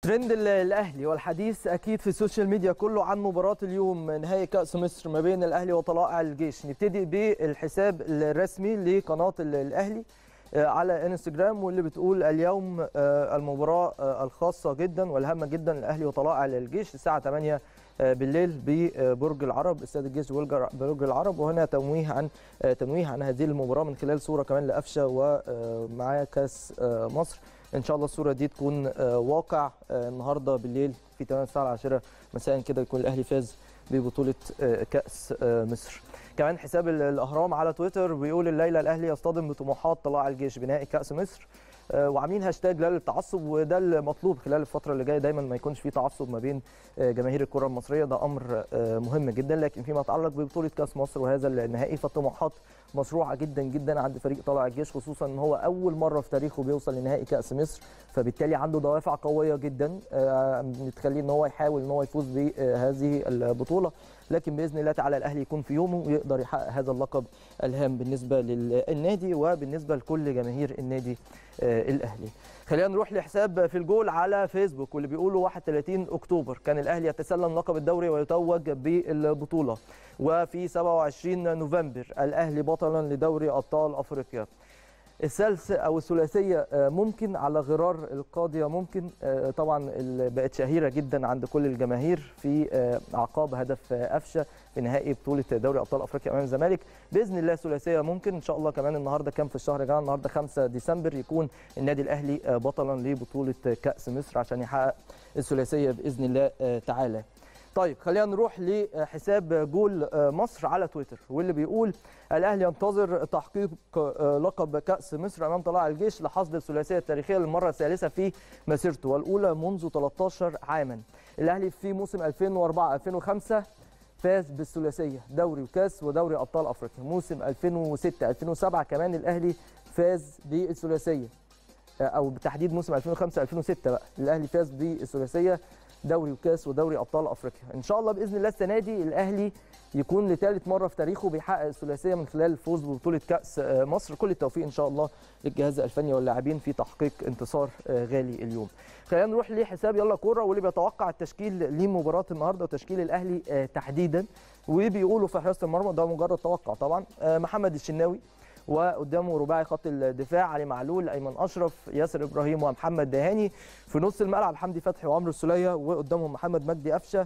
ترند ال- الاهلي والحديث اكيد في السوشيال ميديا كله عن مباراه اليوم نهائي كاس مصر ما بين الاهلي وطلائع الجيش نبتدي بالحساب الرسمي لقناه ال- الاهلي آه، على انستجرام واللي بتقول اليوم آه، المباراه آه، الخاصه جدا والهامه جدا الاهلي وطلائع الجيش الساعه 8 آه، بالليل ببرج العرب استاد الجيش برج برج العرب وهنا تنويه عن آه، تنويه عن هذه المباراه من خلال صوره كمان لقفشه ومعاه كاس آه، مصر ان شاء الله الصوره دي تكون آه، واقع آه، النهارده بالليل في 8 الساعه العاشرة مساء كده يكون الاهلي فاز ببطوله آه، كاس آه، مصر كمان حساب ال- الاهرام على تويتر بيقول الليله الاهلي يصطدم بطموحات طلائع الجيش بنهائي كاس مصر آه، وعاملين هاشتاج لا للتعصب وده المطلوب خلال الفتره اللي جايه دايما ما يكونش في تعصب ما بين آه، جماهير الكره المصريه ده امر آه، مهم جدا لكن فيما يتعلق ببطوله كاس مصر وهذا النهائي فالطموحات مشروعه جدا جدا عند فريق طلائع الجيش خصوصا ان هو اول مره في تاريخه بيوصل لنهائي كاس مصر فبالتالي عنده دوافع قويه جدا آه، بتخليه ان هو يحاول ان هو يفوز بهذه البطوله لكن باذن الله تعالى الاهلي يكون في يومه ويقدر يحقق هذا اللقب الهام بالنسبه للنادي وبالنسبه لكل جماهير النادي آه، الاهلي. خلينا نروح لحساب في الجول على فيسبوك واللي بيقولوا 31 اكتوبر كان الاهلي يتسلم لقب الدوري ويتوج بالبطوله وفي 27 نوفمبر الاهلي بطلا لدوري ابطال افريقيا. الثالث او الثلاثيه آه، ممكن على غرار القاضيه ممكن آه، طبعا اللي بقت شهيره جدا عند كل الجماهير في آه، عقاب هدف آه، قفشه في نهائي بطوله دوري ابطال افريقيا امام الزمالك باذن الله ثلاثيه ممكن ان شاء الله كمان النهارده كام في الشهر يا جماعه النهارده 5 ديسمبر يكون النادي الاهلي آه، بطلا لبطوله كاس مصر عشان يحقق الثلاثيه باذن الله آه، تعالى طيب خلينا نروح لحساب جول مصر على تويتر واللي بيقول الاهلي ينتظر تحقيق لقب كاس مصر امام طلائع الجيش لحصد الثلاثيه التاريخيه للمره الثالثه في مسيرته والاولى منذ 13 عاما الاهلي في موسم 2004 2005 فاز بالثلاثيه دوري وكاس ودوري ابطال افريقيا موسم 2006 2007 كمان الاهلي فاز بالثلاثيه او بالتحديد موسم 2005 2006 بقى الاهلي فاز بالثلاثيه دوري وكاس ودوري ابطال افريقيا ان شاء الله باذن الله السنه دي الاهلي يكون لثالث مره في تاريخه بيحقق الثلاثيه من خلال الفوز ببطوله كاس آه، مصر كل التوفيق ان شاء الله للجهاز الفني واللاعبين في تحقيق انتصار آه، غالي اليوم خلينا نروح لحساب يلا كوره واللي بيتوقع التشكيل لمباراه النهارده وتشكيل الاهلي آه، تحديدا وبيقولوا في حراسه المرمى ده مجرد توقع طبعا آه، محمد الشناوي وقدامه رباعي خط الدفاع علي معلول ايمن اشرف ياسر ابراهيم ومحمد دهاني في نص الملعب حمدي فتحي وعمرو السوليه وقدامهم محمد مجدي قفشه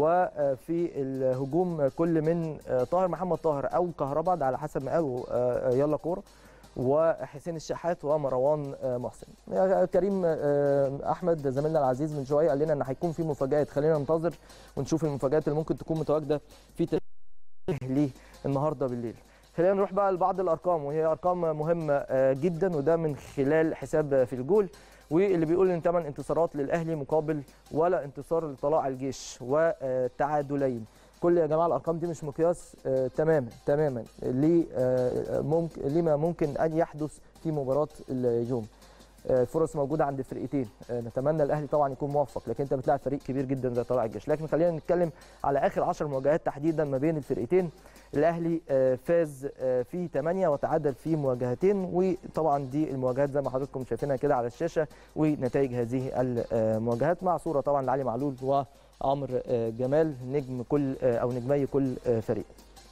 وفي الهجوم كل من طاهر محمد طاهر او كهربا ده على حسب ما قالوا يلا كوره وحسين الشحات ومروان محسن يا كريم احمد زميلنا العزيز من شويه قال لنا ان هيكون في مفاجات خلينا ننتظر ونشوف المفاجات اللي ممكن تكون متواجده في ليه النهارده بالليل خلينا نروح بقى لبعض الارقام وهي ارقام مهمه آه، جدا وده من خلال حساب في الجول واللي بيقول ان 8 انتصارات للاهلي مقابل ولا انتصار لطلائع الجيش وتعادلين كل يا جماعه الارقام دي مش مقياس آه، تماما تماما ليه آه، ممكن لما ممكن ان يحدث في مباراه اليوم آه، الفرص موجوده عند الفرقتين آه، نتمنى الاهلي طبعا يكون موفق لكن انت بتلاعب فريق كبير جدا زي طلائع الجيش لكن خلينا نتكلم على اخر 10 مواجهات تحديدا ما بين الفرقتين الاهلي آه، فاز آه، في 8 وتعادل في مواجهتين وطبعا دي المواجهات زي ما حضراتكم شايفينها كده على الشاشه ونتائج هذه المواجهات مع صوره طبعا لعلي معلول وعمرو آه، جمال نجم كل آه، او نجمي كل آه، فريق.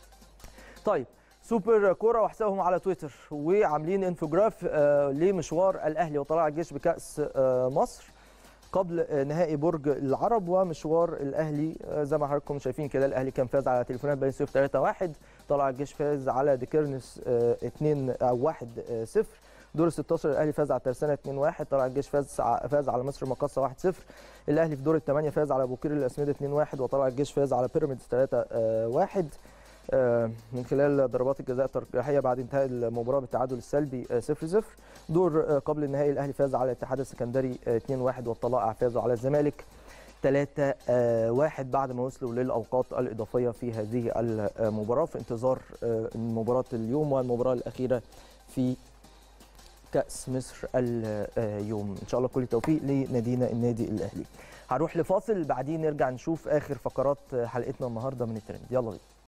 طيب سوبر كوره وحسابهم على تويتر وعاملين انفوجراف آه، لمشوار الاهلي وطلائع الجيش بكاس آه، مصر قبل آه، نهائي برج العرب ومشوار الاهلي آه، زي ما حضراتكم شايفين كده الاهلي كان فاز على تليفونات بني سويف 3-1 طلع الجيش فاز على ديكيرنس 2 او 1-0 دور 16 الاهلي فاز على ترسانه 2-1 طلع الجيش فاز ع- فاز على مصر مقاصه 1-0 الاهلي في دور الثمانيه فاز على بوكير الاسمده 2-1 وطلع الجيش فاز على بيراميدز 3-1 آه، من خلال ضربات الجزاء الترجيحيه بعد انتهاء المباراه بالتعادل السلبي 0-0 دور آه، قبل النهائي الاهلي فاز على الاتحاد السكندري آه، 2-1 والطلائع فازوا على الزمالك 3 1 بعد ما وصلوا للاوقات الاضافيه في هذه المباراه في انتظار آه، مباراه اليوم والمباراه الاخيره في كاس مصر اليوم ان شاء الله كل التوفيق لنادينا النادي الاهلي هنروح لفاصل بعدين نرجع نشوف اخر فقرات حلقتنا النهارده من الترند يلا بينا